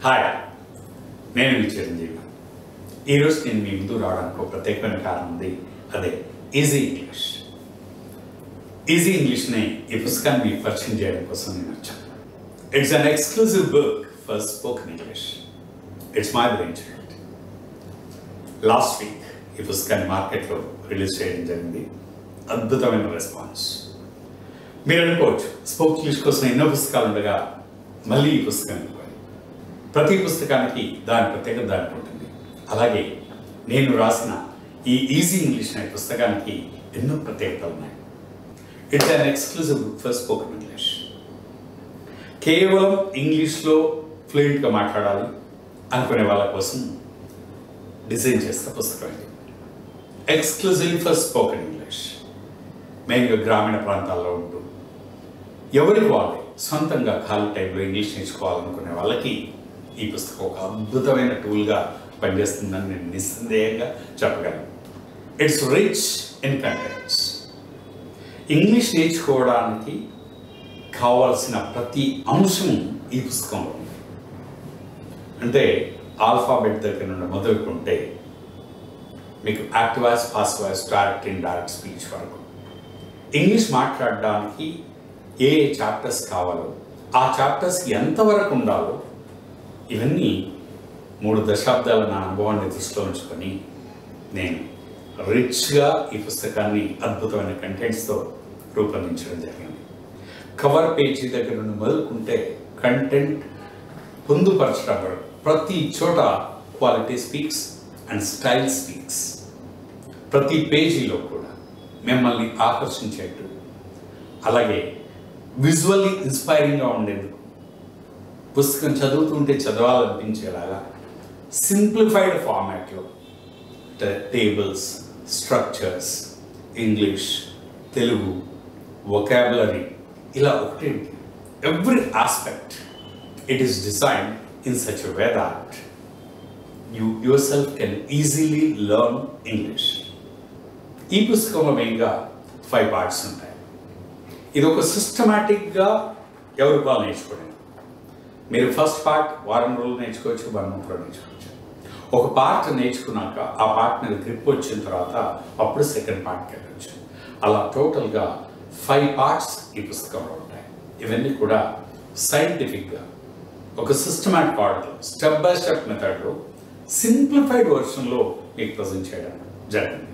Hi నేను మీ చిరంజీవి ఈరోజు నేను మీ ముందు రావడానికి ఒక ప్రత్యేకమైన కారణం ఉంది అదే ఈజీ ఇంగ్లీష్ ఈజీ ఇంగ్లీష్ని ఈ పుస్తకాన్ని మీకు పరిచయం చేయడం కోసం నేను వచ్చాను it's an exclusive book for spoken English it's my brain child last week ఈ పుస్తకాన్ని మార్కెట్లో రిలీజ్ చేయడం జరిగింది అద్భుతమైన రెస్పాన్స్ మీరు అనుకోవచ్చు స్పోక్ ఇంగ్లీష్ కోసం ఎన్నో పుస్తకాలు ఉండగా మళ్ళీ ఈ పుస్తకం ఇవ్వాలి ప్రతి పుస్తకానికి దాని ప్రత్యేకత దానికి ఉంటుంది అలాగే నేను రాసిన ఈ ఈజీ ఇంగ్లీష్ అనే పుస్తకానికి ఎన్నో ప్రత్యేకతలు ఉన్నాయి it's an exclusive book for spoken English కేవలం ఇంగ్లీష్లో ఫ్లూయెంట్గా మాట్లాడాలి అనుకునే వాళ్ళ కోసం డిజైన్ చేసిన పుస్తకం ఇది ఎక్స్క్లూజివ్ ఫర్ స్పోకెన్ ఇంగ్లీష్ మెయిన్గా గ్రామీణ ప్రాంతాల్లో ఉంటూ ఎవరికి వాళ్ళే సొంతంగా ఖాళీ టైంలో ఇంగ్లీష్ నేర్చుకోవాలనుకునే వాళ్ళకి ఈ పుస్తకం ఒక అద్భుతమైన టూల్గా పనిచేస్తుందని నేను నిస్సందేహంగా చెప్పగలను it's rich in contents English నేర్చుకోవడానికి కావాల్సిన ప్రతి అంశం ఈ పుస్తకంలో ఉంది అంటే ఆల్ఫాబెట్ దగ్గర నుండి మొదలుకుంటే మీకు active voice passive voice direct indirect speech వరకు ఇంగ్లీష్ మాట్లాడడానికి ఏ ఏ చాప్టర్స్ కావాలో ఆ చాప్టర్స్ ఎంతవరకు ఉండాలో ఇవన్నీ మూడు దశాబ్దాల నా అనుభవాన్ని దృష్టిలో ఉంచుకొని నేను రిచ్గా ఈ పుస్తకాన్ని అద్భుతమైన కంటెంట్స్తో రూపొందించడం జరిగింది కవర్ పేజీ దగ్గర నుండి మొదలుకుంటే కంటెంట్ పొందుపరచడం వరకు ప్రతి చోట quality speaks and style speaks ప్రతి పేజీలో కూడా మిమ్మల్ని ఆకర్షించేట్టు అలాగే విజువల్లీ ఇన్స్పైరింగ్గా ఉండేందుకు పుస్తకం చదువుతుంటే చదవాలనిపించేలాగా సింప్లిఫైడ్ ఫార్మాట్లో tables structures English Telugu vocabulary ఇలా ఒకటి every aspect it is design in such way that you yourself can easily learn English ఈ పుస్తకంలో మెయిన్గా ఫైవ్ పార్ట్స్ ఉంటాయి ఇది ఒక సిస్టమేటిక్గా ఎవరి వాళ్ళు నేర్చుకోలేదు మీరు ఫస్ట్ పార్ట్ వారం రోజులు నేర్చుకోవచ్చు వన్ మంత్లో నేర్చుకోవచ్చు ఒక పార్ట్ నేర్చుకున్నాక ఆ పార్ట్ మీద గ్రిప్ వచ్చిన తర్వాత అప్పుడు సెకండ్ పార్ట్కి వెళ్ళచ్చు అలా టోటల్గా ఫైవ్ పార్ట్స్ ఈ పుస్తకంలో ఉంటాయి ఇవన్నీ కూడా సైంటిఫిక్గా ఒక సిస్టమాటిక్ ఆర్డర్లో స్టెప్ బై స్టెప్ మెథడ్లో సింప్లిఫైడ్ వర్షన్లో మీకు ప్రజెంట్ చేయడం జరిగింది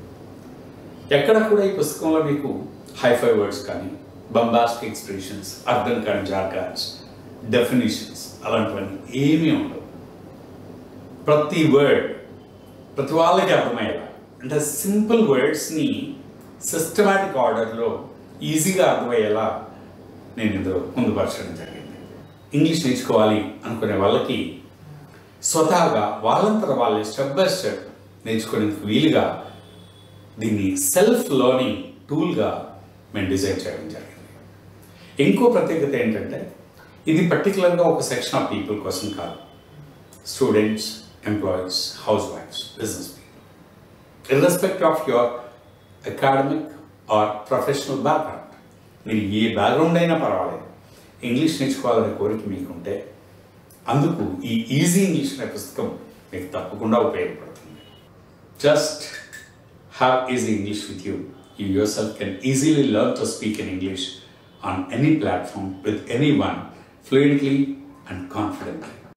ఎక్కడ కూడా ఈ పుస్తకంలో మీకు హైఫై వర్డ్స్ కానీ బంబాస్టిక్ ఎక్స్ప్రెషన్స్ అర్థం కాని జార్గాన్స్ డెఫినేషన్స్ అలాంటివన్నీ ఏమీ ఉండవు ప్రతి వర్డ్ ప్రతి వాళ్ళకి అర్థమయ్యేలా అంటే సింపుల్ వర్డ్స్ని సిస్టమాటిక్ ఆర్డర్లో ఈజీగా అర్థమయ్యేలా నేను ఇందులో పొందుపరచడం జరిగింది ఇంగ్లీష్ నేర్చుకోవాలి అనుకునే వాళ్ళకి స్వతహాగా వాళ్ళంతట వాళ్ళే స్టెప్ బై స్టెప్ నేర్చుకునేందుకు వీలుగా దీన్ని సెల్ఫ్ లర్నింగ్ టూల్గా మేము డిజైన్ చేయడం జరిగింది ఇంకో ప్రత్యేకత ఏంటంటే ఇది పర్టికులర్గా ఒక సెక్షన్ ఆఫ్ పీపుల్ కోసం కాదు స్టూడెంట్స్ ఎంప్లాయీస్ హౌస్ వైఫ్స్ business people irrespective of your academic or professional background మీరు ఏ బ్యాక్గ్రౌండ్ అయినా పర్వాలేదు ఇంగ్లీష్ నేర్చుకోవాలనే కోరిక మీకుంటే అందుకు ఈ ఈజీ ఇంగ్లీష్ అనే పుస్తకం మీకు తప్పకుండా ఉపయోగపడుతుంది just have easy English with you. You yourself can easily learn to speak in English on any platform with anyone fluently and confidently.